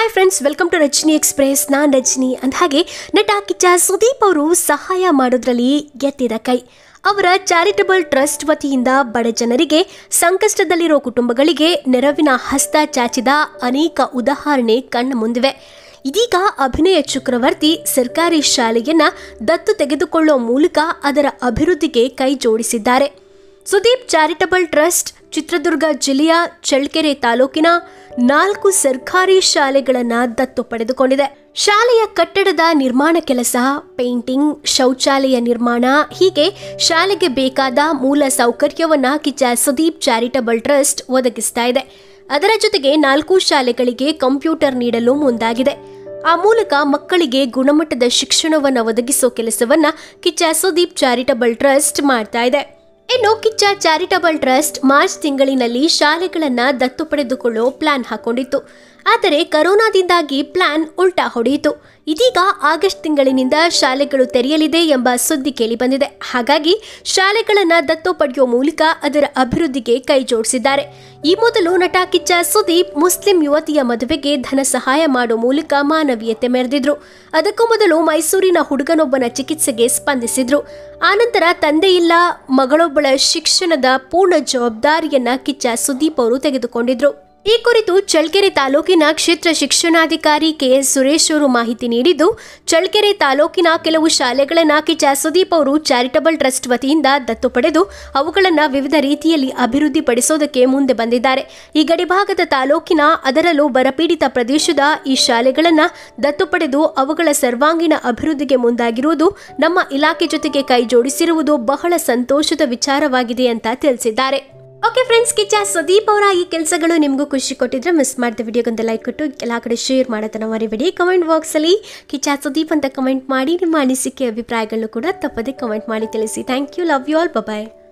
hi friends welcome to Rajani express ನಾನ್ ರಜನಿ ಅಂದ ಹಾಗೆ ನಟ ಕಿಚ್ಚ ಸುದೀಪ್ ಅವರು ಸಹಾಯ ಮಾಡೋದ್ರಲ್ಲಿ ಎತ್ತಿದ ಕೈ ಅವರ ಚಾರಿಟಬಲ್ ಟ್ರಸ್ಟ್ ವತಿಯಿಂದ ಬಡ ಜನರಿಗೆ ಸಂಕಷ್ಟದಲ್ಲಿರೋ ಕುಟುಂಬಗಳಿಗೆ ನೆರವಿನ ಹಸ್ತ ಚಾಚಿದ ಅನೇಕ ಉದಾಹರಣೆ ಕಣ್ಣ ಮುಂದಿವೆ ಇದೀಗ ಅಭಿನಯ ಚಕ್ರವರ್ತಿ ಸರ್ಕಾರಿ ಶಾಲೆಯನ್ನ ದತ್ತು ತೆಗೆದುಕೊಳ್ಳೋ ಮೂಲಕ ಅದರ ಅಭಿವೃದ್ಧಿಗೆ ಕೈ ಜೋಡಿಸಿದ್ದಾರೆ ಸುದೀಪ್ ಚಾರಿಟಬಲ್ ಟ್ರಸ್ಟ್ ಚಿತ್ರದುರ್ಗ ಜಿಲ್ಲೆಯ ಚಳ್ಳಕೆರೆ ತಾಲೂಕಿನ ನಾಲ್ಕು ಸರ್ಕಾರಿ ಶಾಲೆಗಳನ್ನು ದತ್ತು ಪಡೆದುಕೊಂಡಿದೆ ಶಾಲೆಯ ಕಟ್ಟಡದ ನಿರ್ಮಾಣ ಕೆಲಸ ಪೇಂಟಿಂಗ್ ಶೌಚಾಲಯ ನಿರ್ಮಾಣ ಹೀಗೆ ಶಾಲೆಗೆ ಬೇಕಾದ ಮೂಲ ಸೌಕರ್ಯವನ್ನ ಕಿಚ್ಚ ಸುದೀಪ್ ಚಾರಿಟಬಲ್ ಟ್ರಸ್ಟ್ ಒದಗಿಸ್ತಾ ಇದೆ ಅದರ ಜೊತೆಗೆ ನಾಲ್ಕು ಶಾಲೆಗಳಿಗೆ ಕಂಪ್ಯೂಟರ್ ನೀಡಲು ಮುಂದಾಗಿದೆ ಆ ಮೂಲಕ ಮಕ್ಕಳಿಗೆ ಗುಣಮಟ್ಟದ ಶಿಕ್ಷಣವನ್ನು ಒದಗಿಸೋ ಕೆಲಸವನ್ನ ಕಿಚ್ಚ ಸುದೀಪ್ ಚಾರಿಟಬಲ್ ಟ್ರಸ್ಟ್ ಮಾಡ್ತಾ ಇದೆ ಇನ್ನು ಕಿಚ್ಚ ಚಾರಿಟಬಲ್ ಟ್ರಸ್ಟ್ ಮಾರ್ಚ್ ತಿಂಗಳಿನಲ್ಲಿ ಶಾಲೆಗಳನ್ನ ದತ್ತು ಪಡೆದುಕೊಳ್ಳೋ ಪ್ಲಾನ್ ಹಾಕೊಂಡಿತ್ತು ಆದರೆ ಕರೋನಾದಿಂದಾಗಿ ಪ್ಲಾನ್ ಉಲ್ಟಾ ಹೊಡೆಯಿತು ಇದೀಗ ಆಗಸ್ಟ್ ತಿಂಗಳಿನಿಂದ ಶಾಲೆಗಳು ತೆರೆಯಲಿದೆ ಎಂಬ ಸುದ್ದಿ ಕೇಳಿಬಂದಿದೆ ಹಾಗಾಗಿ ಶಾಲೆಗಳನ್ನ ದತ್ತು ಪಡೆಯುವ ಮೂಲಕ ಅದರ ಅಭಿವೃದ್ಧಿಗೆ ಕೈ ಜೋಡಿಸಿದ್ದಾರೆ ಈ ಮೊದಲು ನಟ ಕಿಚ್ಚ ಸುದೀಪ್ ಮುಸ್ಲಿಂ ಯುವತಿಯ ಮದುವೆಗೆ ಧನ ಸಹಾಯ ಮಾಡೋ ಮೂಲಕ ಮಾನವೀಯತೆ ಮೆರೆದಿದ್ರು ಅದಕ್ಕೂ ಮೊದಲು ಮೈಸೂರಿನ ಹುಡುಗನೊಬ್ಬನ ಚಿಕಿತ್ಸೆಗೆ ಸ್ಪಂದಿಸಿದ್ರು ಆನಂತರ ತಂದೆ ಇಲ್ಲ ಮಗಳೊಬ್ಬಳ ಶಿಕ್ಷಣದ ಪೂರ್ಣ ಜವಾಬ್ದಾರಿಯನ್ನ ಕಿಚ್ಚ ಸುದೀಪ್ ಅವರು ತೆಗೆದುಕೊಂಡಿದ್ರು ಈ ಕುರಿತು ಚಳ್ಳಕೆರೆ ತಾಲೂಕಿನ ಕ್ಷೇತ್ರ ಶಿಕ್ಷಣಾಧಿಕಾರಿ ಕೆಎಸ್ ಸುರೇಶ್ ಅವರು ಮಾಹಿತಿ ನೀಡಿದ್ದು ಚಳ್ಳಕೆರೆ ತಾಲೂಕಿನ ಕೆಲವು ಶಾಲೆಗಳನ್ನ ಕಿಚ್ಚ ಸುದೀಪ್ ಅವರು ಚಾರಿಟಬಲ್ ಟ್ರಸ್ಟ್ ವತಿಯಿಂದ ದತ್ತು ಪಡೆದು ಅವುಗಳನ್ನು ವಿವಿಧ ರೀತಿಯಲ್ಲಿ ಅಭಿವೃದ್ಧಿಪಡಿಸೋದಕ್ಕೆ ಮುಂದೆ ಬಂದಿದ್ದಾರೆ ಈ ಗಡಿಭಾಗದ ತಾಲೂಕಿನ ಅದರಲ್ಲೂ ಬರಪೀಡಿತ ಪ್ರದೇಶದ ಈ ಶಾಲೆಗಳನ್ನ ದತ್ತು ಪಡೆದು ಅವುಗಳ ಸರ್ವಾಂಗೀಣ ಅಭಿವೃದ್ಧಿಗೆ ಮುಂದಾಗಿರುವುದು ನಮ್ಮ ಇಲಾಖೆ ಜೊತೆಗೆ ಕೈ ಜೋಡಿಸಿರುವುದು ಬಹಳ ಸಂತೋಷದ ವಿಚಾರವಾಗಿದೆ ಅಂತ ತಿಳಿಸಿದ್ದಾರೆ ಓಕೆ ಫ್ರೆಂಡ್ಸ್ ಕಿಚ್ಚ ಸುದೀಪ್ ಅವರ ಈ ಕೆಲಸಗಳು ನಿಮಗೂ ಖುಷಿ ಕೊಟ್ಟಿದ್ರೆ ಮಿಸ್ ಮಾಡಿದ ವಿಡಿಯೋಗೊಂದು ಲೈಕ್ ಕೊಟ್ಟು ಎಲ್ಲ ಕಡೆ ಶೇರ್ ಮಾಡೋದನ್ನ ಮರಿಬೇಡಿ ಕಮೆಂಟ್ ಬಾಕ್ಸಲ್ಲಿ ಕಿಚ್ಚ ಸುದೀಪ್ ಅಂತ ಕಮೆಂಟ್ ಮಾಡಿ ನಿಮ್ಮ ಅನಿಸಿಕೆ ಅಭಿಪ್ರಾಯಗಳನ್ನು ಕೂಡ ತಪ್ಪದೆ ಕಮೆಂಟ್ ಮಾಡಿ ತಿಳಿಸಿ thank you love you all bye